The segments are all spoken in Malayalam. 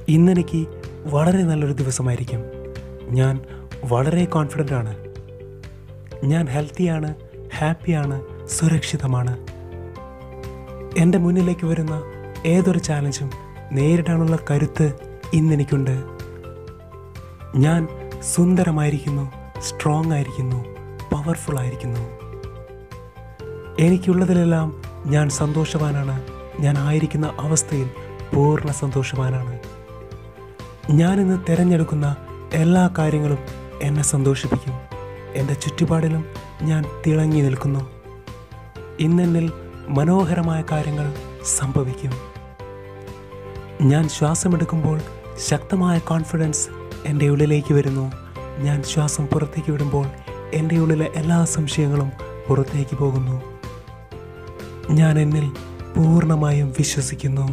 ഇന്നെനിക്ക് വളരെ നല്ലൊരു ദിവസമായിരിക്കും ഞാൻ വളരെ കോൺഫിഡൻ്റ് ആണ് ഞാൻ ഹെൽത്തിയാണ് ഹാപ്പിയാണ് സുരക്ഷിതമാണ് എൻ്റെ മുന്നിലേക്ക് വരുന്ന ഏതൊരു ചാലഞ്ചും നേരിടാനുള്ള കരുത്ത് ഇന്നെനിക്കുണ്ട് ഞാൻ സുന്ദരമായിരിക്കുന്നു സ്ട്രോങ് ആയിരിക്കുന്നു പവർഫുൾ ആയിരിക്കുന്നു എനിക്കുള്ളതിലെല്ലാം ഞാൻ സന്തോഷവാനാണ് ഞാൻ ആയിരിക്കുന്ന അവസ്ഥയിൽ പൂർണ്ണ സന്തോഷവാനാണ് ഞാനിന്ന് തിരഞ്ഞെടുക്കുന്ന എല്ലാ കാര്യങ്ങളും എന്നെ സന്തോഷിപ്പിക്കും എൻ്റെ ചുറ്റുപാടിലും ഞാൻ തിളങ്ങി നിൽക്കുന്നു ഇന്നെന്നിൽ മനോഹരമായ കാര്യങ്ങൾ സംഭവിക്കും ഞാൻ ശ്വാസമെടുക്കുമ്പോൾ ശക്തമായ കോൺഫിഡൻസ് എൻ്റെ ഉള്ളിലേക്ക് വരുന്നു ഞാൻ ശ്വാസം പുറത്തേക്ക് വിടുമ്പോൾ എൻ്റെ ഉള്ളിലെ എല്ലാ സംശയങ്ങളും പുറത്തേക്ക് പോകുന്നു ഞാൻ എന്നിൽ പൂർണ്ണമായും വിശ്വസിക്കുന്നു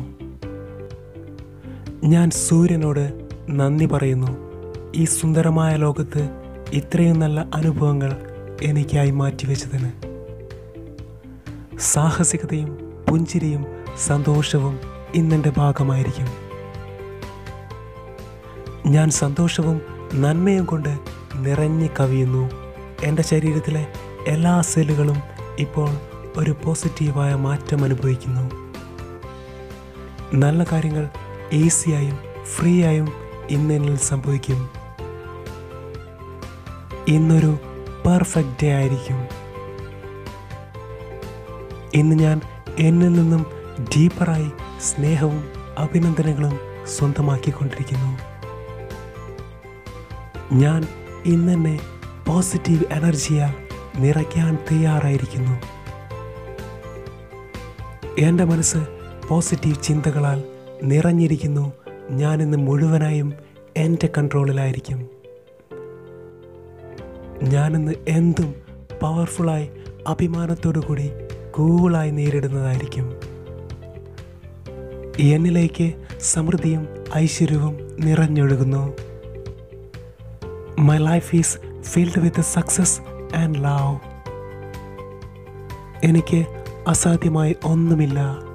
ഞാൻ സൂര്യനോട് നന്ദി പറയുന്നു ഈ സുന്ദരമായ ലോകത്ത് ഇത്രയും നല്ല അനുഭവങ്ങൾ എനിക്കായി മാറ്റിവെച്ചതിന് സാഹസികതയും പുഞ്ചിരിയും സന്തോഷവും ഇന്നെൻ്റെ ഭാഗമായിരിക്കും ഞാൻ സന്തോഷവും നന്മയും കൊണ്ട് നിറഞ്ഞു കവിയുന്നു എൻ്റെ ശരീരത്തിലെ എല്ലാ സെല്ലുകളും ഇപ്പോൾ ഒരു പോസിറ്റീവായ മാറ്റം അനുഭവിക്കുന്നു നല്ല കാര്യങ്ങൾ ഈസിയായും ഫ്രീ ആയും ഇന്നെന്നിൽ സംഭവിക്കും ഇന്നൊരു പെർഫെക്റ്റ് ഡേ ആയിരിക്കും ഇന്ന് ഞാൻ എന്നിൽ നിന്നും ഡീപ്പറായി സ്നേഹവും അഭിനന്ദനങ്ങളും സ്വന്തമാക്കിക്കൊണ്ടിരിക്കുന്നു ഞാൻ ഇന്നെന്നെ പോസിറ്റീവ് എനർജിയാൽ നിറയ്ക്കാൻ തയ്യാറായിരിക്കുന്നു എൻ്റെ മനസ്സ് പോസിറ്റീവ് ചിന്തകളാൽ നിറഞ്ഞിരിക്കുന്നു ഞാനിന്ന് മുഴുവനായും എൻ്റെ കൺട്രോളിലായിരിക്കും ഞാനിന്ന് എന്തും പവർഫുള്ളായി അഭിമാനത്തോടു കൂടി കൂളായി നേരിടുന്നതായിരിക്കും എന്നിലേക്ക് സമൃദ്ധിയും ഐശ്വര്യവും നിറഞ്ഞൊഴുകുന്നു my life is filled with success and love എനിക്ക് അസാധ്യമായി ഒന്നുമില്ല